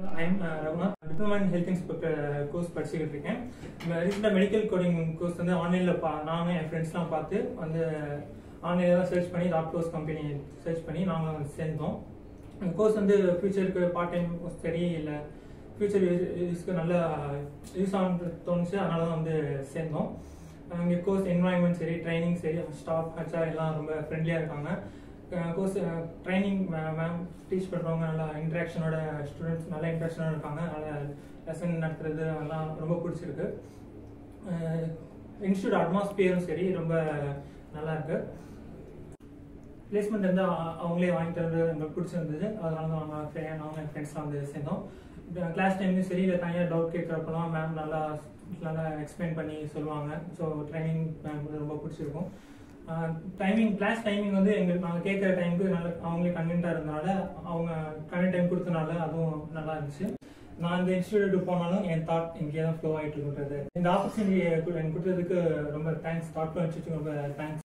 I'm Raghunath diploma in health inspector course படிச்சுக்கிட்டு இருக்கேன் ரீசெண்டாக மெடிக்கல் கோடிங் கோர்ஸ் வந்து ஆன்லைனில் பா நானும் என் ஃப்ரெண்ட்ஸ்லாம் பார்த்து வந்து ஆன்லைனில் தான் சர்ச் பண்ணி டாக்டர்ஸ் கம்பெனி சர்ச் பண்ணி நாங்கள் வந்து சேர்ந்தோம் இந்த கோர்ஸ் வந்து ஃபியூச்சருக்கு பார்ட் டைம் சரி இல்லை ஃபியூச்சர் யூஸ்க்கு நல்லா யூஸ் ஆகுன்னு தோணுச்சு அதனால தான் வந்து சேர்ந்தோம் இங்கே கோர்ஸ் என்வாயன்மெண்ட் சரி ட்ரைனிங் சரி ஸ்டாஃப் ஹச்ஆர் எல்லாம் ரொம்ப ஃப்ரெண்ட்லியாக இருக்காங்க கோர்ஸ் ட்ரைனிங் மேம் டீச் பண்ணுறவங்க நல்லா இன்ட்ராக்ஷனோட ஸ்டூடெண்ட்ஸ் நல்ல இன்ட்ராக்ஷனோட இருக்காங்க நல்லா லெசன் நடத்துறது அதெல்லாம் ரொம்ப பிடிச்சிருக்கு இன்ஸ்டியூட் அட்மாஸ்பியரும் சரி ரொம்ப நல்லா இருக்கு பிளேஸ்மெண்ட் வந்து அ- அவங்களே வாங்கிட்டு வந்து எங்களுக்கு பிடிச்சிருந்தது அதனால தான் அவங்க ஃப்ரெண்ட் அவங்க ஃப்ரெண்ட்ஸ்லாம் வந்து சேர்ந்தோம் கிளாஸ் டைம்லையும் சரி இல்லை தனியாக டவுட் கேட்குறப்பெல்லாம் மேம் நல்லா நல்லா எக்ஸ்பிளைன் பண்ணி சொல்லுவாங்க ஸோ ட்ரைனிங் மேம் வந்து ரொம்ப பிடிச்சிருக்கும் டைமிங் கிளாஸ் டைமிங் வந்து எங்களுக்கு நாங்கள் கேட்குற டைமுக்கு நல்ல அவங்களே கன்வீன்ட்டாக இருந்தனால அவங்க கன்வீன் டைம் கொடுத்தனால அதுவும் நல்லா இருந்துச்சு நான் இந்த இன்ஸ்டியூட் போனாலும் என் தாட் இங்கேயே தான் ஃப்ளோ ஆகிட்டு இருக்குன்றது இந்த ஆப்பர்ச்சுனிட்டி எனக்கு கொடுத்ததுக்கு ரொம்ப தேங்க்ஸ் தாட் வச்சுட்டு ரொம்ப தேங்க்ஸ்